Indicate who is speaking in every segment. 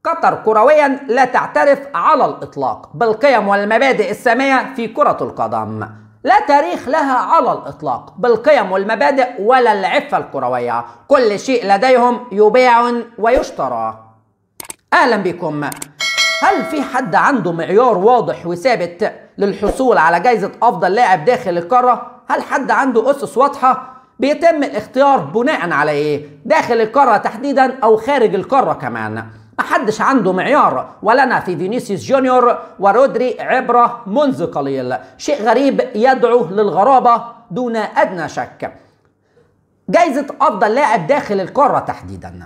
Speaker 1: قطر كرويا لا تعترف على الإطلاق بالقيم والمبادئ السامية في كرة القدم لا تاريخ لها على الإطلاق بالقيم والمبادئ ولا العفة الكروية كل شيء لديهم يباع ويشترى أهلا بكم هل في حد عنده معيار واضح وثابت للحصول على جائزة أفضل لاعب داخل القارة؟ هل حد عنده أسس واضحة؟ بيتم الاختيار بناء على إيه؟ داخل القارة تحديدا أو خارج القارة كمان محدش عنده معيار ولنا في فينيسيوس جونيور ورودري عبرة منذ قليل شيء غريب يدعو للغرابة دون أدنى شك جائزة أفضل لاعب داخل القارة تحديدا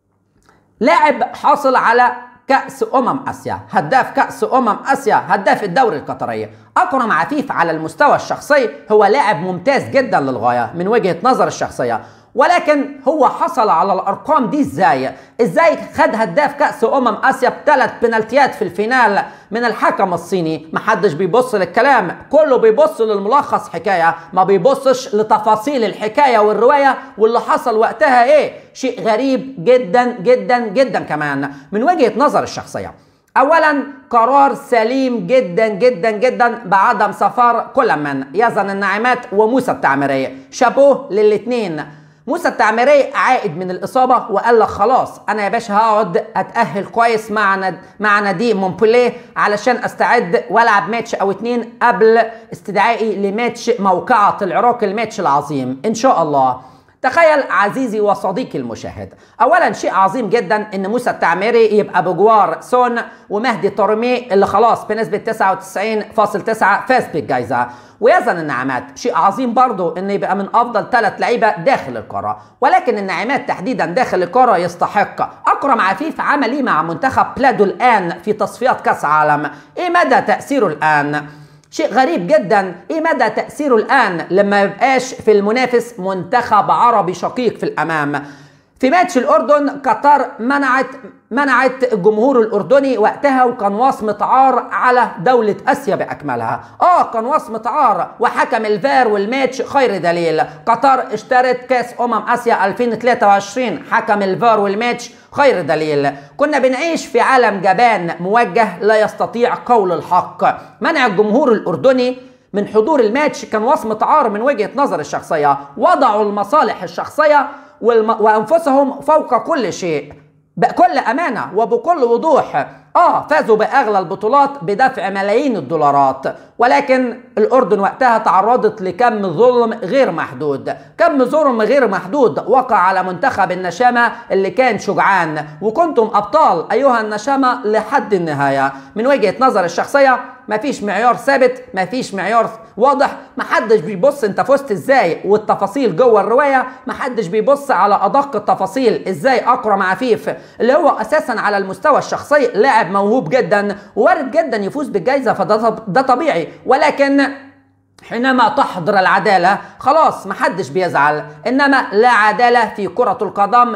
Speaker 1: لاعب حاصل على كأس أمم آسيا هداف كأس أمم آسيا هداف الدوري القطري أكرم عفيف على المستوى الشخصي هو لاعب ممتاز جدا للغاية من وجهة نظر الشخصية ولكن هو حصل على الارقام دي ازاي ازاي خد هداف كاس امم اسيا بثلاث بنالتيات في الفينال من الحكم الصيني محدش بيبص للكلام كله بيبص للملخص حكايه ما بيبصش لتفاصيل الحكايه والروايه واللي حصل وقتها ايه شيء غريب جدا جدا جدا كمان من وجهه نظر الشخصيه اولا قرار سليم جدا جدا جدا بعدم سفر كل من يزن الناعمات وموسى التعميريه شابوه للاثنين موسى التعميري عائد من الاصابه وقال لك خلاص انا يا باشا هقعد اتاهل كويس مع ند... مع نادي مونبوليه علشان استعد والعب ماتش او اتنين قبل استدعائي لماتش موقعه العراق الماتش العظيم ان شاء الله تخيل عزيزي وصديقي المشاهد اولا شيء عظيم جدا ان موسى التعميري يبقى بجوار سون ومهدي طرمي اللي خلاص بنسبه 99.9 فاز بالجائزه ويزن النعمات شيء عظيم برضه ان يبقى من افضل ثلاث لعيبه داخل القاره ولكن النعمات تحديدا داخل القاره يستحق اكرم عفيف عمل ايه مع منتخب بلادو الان في تصفيات كاس عالم ايه مدى تاثيره الان شيء غريب جدا ايه مدى تاثيره الان لما يبقاش في المنافس منتخب عربي شقيق في الامام في ماتش الاردن قطر منعت منعت الجمهور الاردني وقتها وكان وصمة عار على دولة اسيا باكملها اه كان وصمة عار وحكم الفار والماتش خير دليل قطر اشترت كاس امم اسيا 2023 حكم الفار والماتش خير دليل كنا بنعيش في عالم جبان موجه لا يستطيع قول الحق منع الجمهور الاردني من حضور الماتش كان وصمة عار من وجهة نظر الشخصية وضعوا المصالح الشخصية والم... وانفسهم فوق كل شيء بكل امانه وبكل وضوح اه فازوا باغلى البطولات بدفع ملايين الدولارات ولكن الاردن وقتها تعرضت لكم ظلم غير محدود كم ظلم غير محدود وقع على منتخب النشامه اللي كان شجعان وكنتم ابطال ايها النشامه لحد النهايه من وجهه نظر الشخصيه مفيش معيار ثابت مفيش معيار واضح محدش بيبص انت فزت ازاي والتفاصيل جوه الروايه محدش بيبص على ادق التفاصيل ازاي اكرم عفيف اللي هو اساسا على المستوى الشخصي لاعب موهوب جدا وارد جدا يفوز بالجائزه فده ده طبيعي ولكن حينما تحضر العدالة خلاص محدش بيزعل إنما لا عدالة في كرة القدم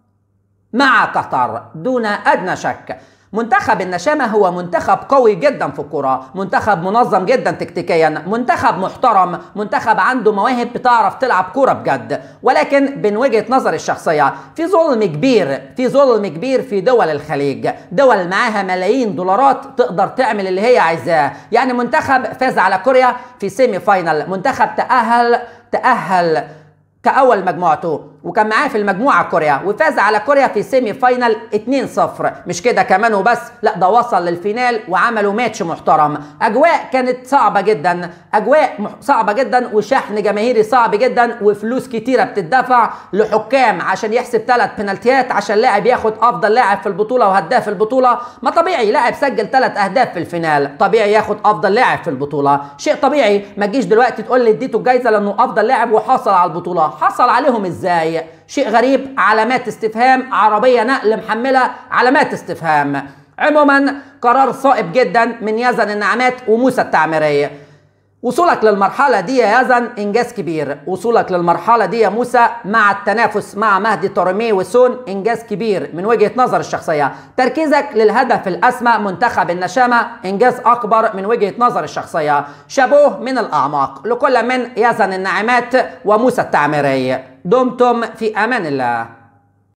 Speaker 1: مع قطر دون أدنى شك منتخب النشامة هو منتخب قوي جدا في الكرة منتخب منظم جدا تكتيكيا منتخب محترم منتخب عنده مواهب بتعرف تلعب كرة بجد ولكن من وجهة نظر الشخصية في ظلم كبير في ظلم كبير في دول الخليج دول معاها ملايين دولارات تقدر تعمل اللي هي عايزاه يعني منتخب فاز على كوريا في سيمي فاينل منتخب تأهل تأهل كأول مجموعته وكان معاه في المجموعة كوريا وفاز على كوريا في سيمي فاينل 2-0 مش كده كمان وبس لا ده وصل للفينال وعملوا ماتش محترم أجواء كانت صعبة جدا أجواء صعبة جدا وشحن جماهيري صعب جدا وفلوس كتيرة بتدفع لحكام عشان يحسب ثلاث بنالتيات عشان لاعب ياخد أفضل لاعب في البطولة وهداف البطولة ما طبيعي لاعب سجل ثلاث أهداف في الفينال طبيعي ياخد أفضل لاعب في البطولة شيء طبيعي ما تجيش دلوقتي تقول لي اديته الجايزة لأنه أفضل لاعب وحصل على البطولة حصل عليهم إزاي شيء غريب علامات استفهام عربية نقل محملة علامات استفهام عموما قرار صائب جدا من يزن النعمات وموسى التعميرية وصولك للمرحلة دي يا يزن إنجاز كبير وصولك للمرحلة دي يا موسى مع التنافس مع مهدي تورمي وسون إنجاز كبير من وجهة نظر الشخصية تركيزك للهدف الأسمى منتخب النشامة إنجاز أكبر من وجهة نظر الشخصية شابوه من الأعماق لكل من يزن النعمات وموسى التعميري دمتم في أمان الله